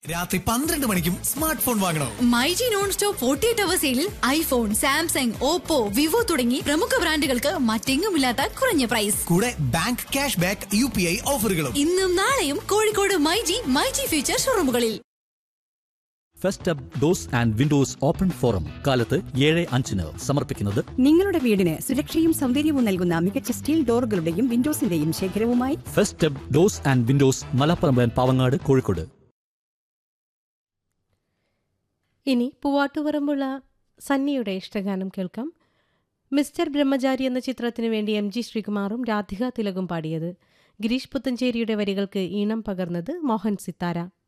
രാത്രി പന്ത്രണ്ട് മണിക്കും സ്മാർട്ട് ഫോൺ വാങ്ങണോ myG non stop forty eight hour സെയിലിൽ ഐഫോൺ സാംസങ് ഓപ്പോ വിവോ തുടങ്ങി പ്രമുഖ ബ്രാൻഡുകൾക്ക് മറ്റെങ്ങുമില്ലാത്ത കുറഞ്ഞ പ്രൈസ് കൂടെ bank cash back U P I ഓഫറുകളും ഇന്നും നാളെയും കോഴിക്കോട് മൈജി മൈജി ഫ്യൂച്ചർ ഷോറൂമുകളിൽ first up doors and windows open forum കാലത്ത് ഏഴ് അഞ്ചിന് സമർപ്പിക്കുന്നത് നിങ്ങളുടെ വീടിന് സുരക്ഷയും സൗന്ദര്യവും നൽകുന്ന മികച്ച സ്റ്റീൽ ഡോറുകളുടെയും വിൻഡോസിന്റെയും ശേഖരവുമായി first up doors and windows Malappuram Pavangad Kozhikode ഇനി പൂവാട്ടുപറമ്പുള്ള സന്നിയുടെ ഇഷ്ടഗാനം കേൾക്കാം മിസ്റ്റർ ബ്രഹ്മചാരി എന്ന ചിത്രത്തിനു വേണ്ടി എം ജി ശ്രീകുമാറും രാധിക തിലകും പാടിയത് ഗിരീഷ് പുത്തഞ്ചേരിയുടെ വരികൾക്ക് ഈണം പകർന്നത് മോഹൻ സിത്താര